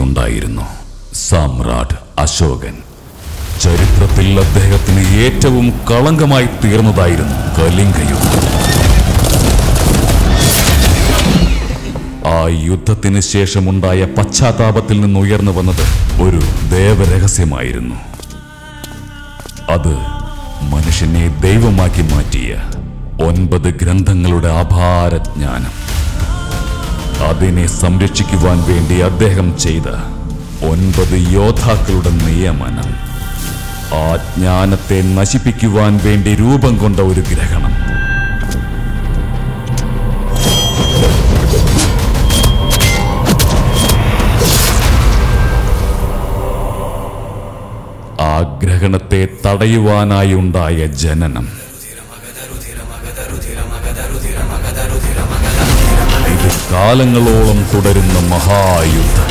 ഉണ്ടായിരുന്നു സാമ്രാട്ട് അശോകൻ ചരിത്രത്തിൽ അദ്ദേഹത്തിന് ഏറ്റവും കളങ്കമായി തീർന്നതായിരുന്നു കലിംഗയുദ്ധം ആ യുദ്ധത്തിന് ശേഷമുണ്ടായ പശ്ചാത്താപത്തിൽ നിന്ന് ഉയർന്നു വന്നത് ഒരു ദേവരഹസ്യമായിരുന്നു അത് മനുഷ്യനെ ദൈവമാക്കി മാറ്റിയ ഒൻപത് ഗ്രന്ഥങ്ങളുടെ അപാര ജ്ഞാനം അതിനെ സംരക്ഷിക്കുവാൻ വേണ്ടി അദ്ദേഹം ചെയ്ത ഒൻപത് യോദ്ധാക്കളുടെ നിയമനം ആ ജ്ഞാനത്തെ നശിപ്പിക്കുവാൻ വേണ്ടി രൂപം കൊണ്ട ഒരു ഗ്രഹണം ആ ഗ്രഹണത്തെ തടയുവാനായി ഉണ്ടായ ജനനം ഇത് കാലങ്ങളോളം തുടരുന്ന മഹായുദ്ധം